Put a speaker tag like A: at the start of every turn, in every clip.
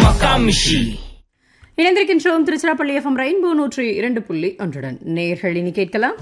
A: Makamishi.
B: இணைந்திருக்கின்றோம் Tiruchirappalli FM rainbow நூற்றி இரண்டு புள்ளி ஒன்றுடன் நேர்கள் இனி கேட்கலாம்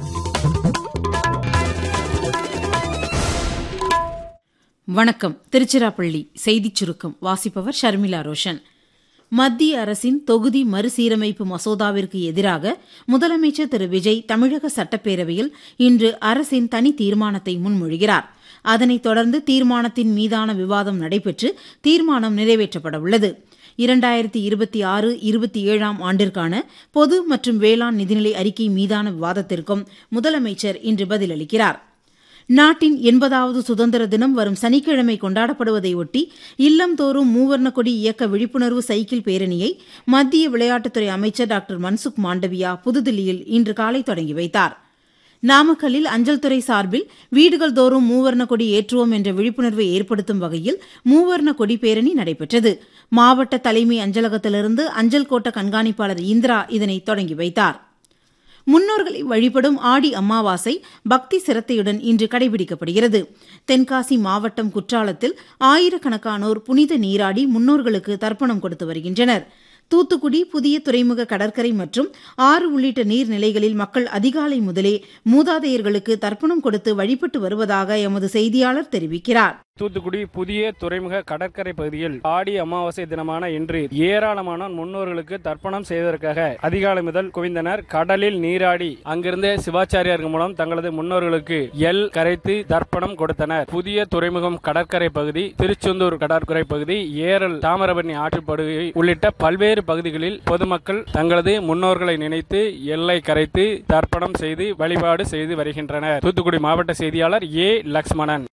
C: வணக்கம் திருச்சிராப்பள்ளி செய்திச் சுருக்கம் வாசிப்பவர் ஷர்மிளா ரோஷன் மத்திய அரசின் தொகுதி மறுசீரமைப்பு மசோதாவிற்கு எதிராக முதலமைச்சர் திரு விஜய் தமிழக சட்டப்பேரவையில் இன்று அரசின் தனி தீர்மானத்தை முன்மொழிகிறார் அதனைத் தொடர்ந்து தீர்மானத்தின் மீதான விவாதம் நடைபெற்று தீர்மானம் நிறைவேற்றப்பட உள்ளது இரண்டாயிரத்தி இருபத்தி ஆறு இருபத்தி ஏழாம் ஆண்டிற்கான பொது மற்றும் வேளாண் நிதிநிலை அறிக்கை மீதான விவாதத்திற்கும் முதலமைச்சர் இன்று பதிலளிக்கிறார் நாட்டின் எண்பதாவது சுதந்திர தினம் வரும் சனிக்கிழமை கொண்டாடப்படுவதையொட்டி இல்லம்தோறும் மூவர்ண கொடி இயக்க விழிப்புணர்வு சைக்கிள் பேரணியை மத்திய விளையாட்டுத்துறை அமைச்சர் டாக்டர் மன்சுக் மாண்டவியா புதுதில்லியில் இன்று காலை தொடங்கி வைத்தார் நாமக்கல்லில் அஞ்சல் துறை சார்பில் வீடுகள் தோறும் மூவர்ண கொடி ஏற்றுவோம் என்ற விழிப்புணர்வை ஏற்படுத்தும் வகையில் மூவர்ண கொடி பேரணி நடைபெற்றது மாவட்ட தலைமை அஞ்சலகத்திலிருந்து அஞ்சல் கோட்ட கண்காணிப்பாளர் இந்திரா இதனை தொடங்கி வைத்தார் முன்னோர்களை வழிபடும் ஆடி அமாவாசை பக்தி சிரத்தையுடன் இன்று கடைபிடிக்கப்படுகிறது தென்காசி மாவட்டம் குற்றாலத்தில் ஆயிரக்கணக்கானோர் புனித நீராடி முன்னோர்களுக்கு தர்ப்பணம் கொடுத்து வருகின்றனர் தூத்துக்குடி புதிய துறைமுக கடற்கரை மற்றும் ஆறு உள்ளிட்ட நீர்நிலைகளில் மக்கள் அதிகாலை முதலே மூதாதையர்களுக்கு தர்ப்பணம் கொடுத்து வழிபட்டு வருவதாக எமது செய்தியாளர் தெரிவிக்கிறார்
D: தூத்துக்குடி புதிய துறைமுக கடற்கரை பகுதியில் ஆடி அமாவாசை தினமான இன்று ஏராளமான முன்னோர்களுக்கு தர்ப்பணம் செய்வதற்காக அதிகாலை முதல் குவிந்தனர் கடலில் நீராடி அங்கிருந்த சிவாச்சாரியார்கள் மூலம் தங்களது முன்னோர்களுக்கு எல் கரைத்து தர்ப்பணம் கொடுத்தனர் புதிய துறைமுகம் கடற்கரை பகுதி திருச்செந்தூர் கடற்கரை பகுதி ஏரல் தாமிரபரணி ஆற்றுப்படுகை உள்ளிட்ட பல்வேறு பகுதிகளில் பொதுமக்கள் தங்களது முன்னோர்களை நினைத்து எல்லை கரைத்து தர்ப்பணம் செய்து வழிபாடு செய்து வருகின்றனர் தூத்துக்குடி மாவட்ட செய்தியாளர் ஏ லக்ஷ்மணன்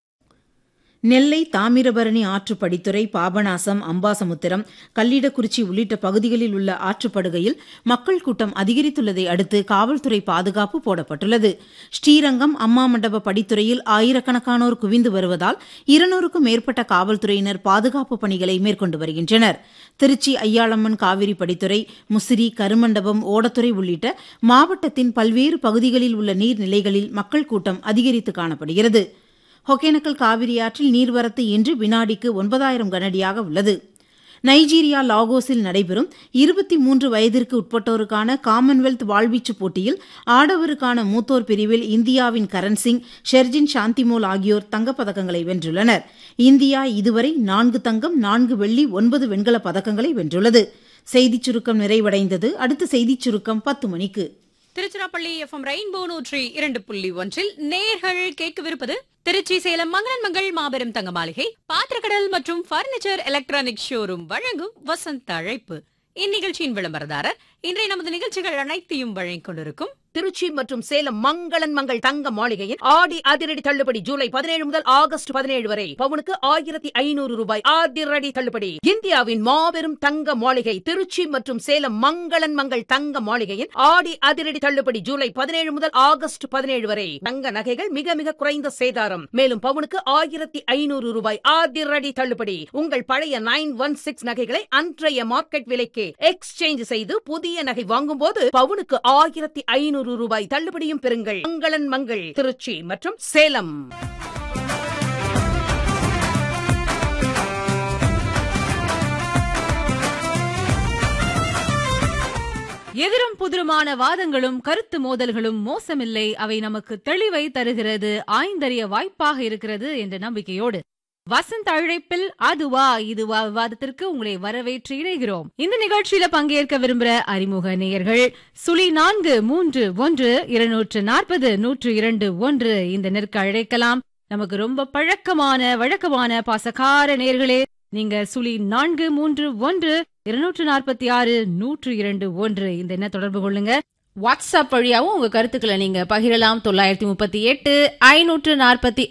C: நெல்லை தாமிரபரணி ஆற்று படித்துறை பாபநாசம் அம்பாசமுத்திரம் கல்லிடக்குறிச்சி உள்ளிட்ட பகுதிகளில் உள்ள ஆற்றுப்படுகையில் மக்கள் கூட்டம் அதிகரித்துள்ளதை அடுத்து காவல்துறை பாதுகாப்பு போடப்பட்டுள்ளது ஸ்ரீரங்கம் அம்மா மண்டப படித்துறையில் ஆயிரக்கணக்கானோர் குவிந்து வருவதால் இருநூறுக்கும் மேற்பட்ட காவல்துறையினர் பாதுகாப்பு பணிகளை மேற்கொண்டு வருகின்றனர் திருச்சி ஐயாளம்மன் காவிரி படித்துறை முசிறி கருமண்டபம் ஓடத்துறை உள்ளிட்ட மாவட்டத்தின் பல்வேறு பகுதிகளில் உள்ள நீர்நிலைகளில் மக்கள் கூட்டம் அதிகரித்து காணப்படுகிறது ஒகேனக்கல் காவிரி ஆற்றில் நீர்வரத்து இன்று வினாடிக்கு ஒன்பதாயிரம் கனடியாக உள்ளது நைஜீரியா லாகோஸில் நடைபெறும் இருபத்தி மூன்று வயதிற்கு உட்பட்டோருக்கான காமன்வெல்த் வாழ்வீச்சு போட்டியில் ஆடவருக்கான மூத்தோர் பிரிவில் இந்தியாவின் கரண் சிங் ஷெர்ஜின் சாந்திமோல் ஆகியோர் தங்கப்பதக்கங்களை வென்றுள்ளனர் இந்தியா இதுவரை நான்கு தங்கம் நான்கு வெள்ளி ஒன்பது வெண்கலப் பதக்கங்களை வென்றுள்ளது செய்திச் சுருக்கம் நிறைவடைந்தது அடுத்த செய்திச் சுருக்கம் பத்து மணிக்கு
E: திருச்சிராப்பள்ளி எஃப்எம் ரெயின்போ நூற்றி இரண்டு புள்ளி ஒன்றில் நேர்கள் கேட்கவிருப்பது திருச்சி சேலம் மங்களன் மங்கள் மாபெரும் தங்க மாளிகை பாத்திரக்கடல் மற்றும் பர்னிச்சர் எலக்ட்ரானிக் ஷோரூம் வழங்கும் வசந்த அழைப்பு இந்நிகழ்ச்சியின் விளம்பரதாரர் இன்றைய நமது நிகழ்ச்சிகள் அனைத்தையும் வழங்கிக் கொண்டிருக்கும்
F: திருச்சி மற்றும் சேலம் மங்களன் மங்கள் தங்க மாளிகையின் ஆடி அதிரடி தள்ளுபடி ஜூலை பதினேழு முதல் ஆகஸ்ட் பதினேழு வரை பவுனுக்கு ஆயிரத்தி ஐநூறு ரூபாய் அதிரடி தள்ளுபடி இந்தியாவின் மாபெரும் தங்க மாளிகை திருச்சி மற்றும் சேலம் மங்களன் மங்கள் தங்க மாளிகையின் ஆடி அதிரடி தள்ளுபடி ஜூலை பதினேழு முதல் ஆகஸ்ட் பதினேழு வரை தங்க நகைகள் மிக மிக குறைந்த சேதாரம் மேலும் பவுனுக்கு ஆயிரத்தி ஐநூறு ரூபாய் அதிரடி தள்ளுபடி உங்கள் பழைய நைன் ஒன் சிக்ஸ் நகைகளை அன்றைய மார்க்கெட் விலைக்கு எக்ஸ்சேஞ்ச் செய்து புதிய நகை வாங்கும் போது பவுனுக்கு ஆயிரத்தி ஐநூறு ரூபாய் தள்ளுபடியும் பெறுங்கள் மங்களன் மங்கள் திருச்சி மற்றும் சேலம்
E: எதிரும் புதிருமான வாதங்களும் கருத்து மோதல்களும் மோசமில்லை அவை நமக்கு தெளிவை தருகிறது ஆய்ந்தறிய வாய்ப்பாக இருக்கிறது என்ற நம்பிக்கையோடு வசந்த் அழைப்பில் அதுவா இதுவா விவாதத்திற்கு உங்களை வரவேற்று இணைகிறோம் இந்த நிகழ்ச்சியில பங்கேற்க விரும்புற அறிமுக நேயர்கள் சுழி நான்கு மூன்று ஒன்று இருநூற்று நாற்பது நூற்று இரண்டு ஒன்று இந்த நெருக்க அழைக்கலாம் நமக்கு ரொம்ப பழக்கமான வழக்கமான பாசக்கார நேர்களே நீங்க சுழி நான்கு மூன்று ஒன்று இருநூற்று நாற்பத்தி ஆறு நூற்று இரண்டு ஒன்று இந்த என்ன தொடர்பு கொள்ளுங்க வாட்ஸ்அப் வழியாவும் உங்க கருத்துக்களை நீங்க பகிரலாம் தொள்ளாயிரத்தி முப்பத்தி எட்டு ஐநூற்று நாற்பத்தி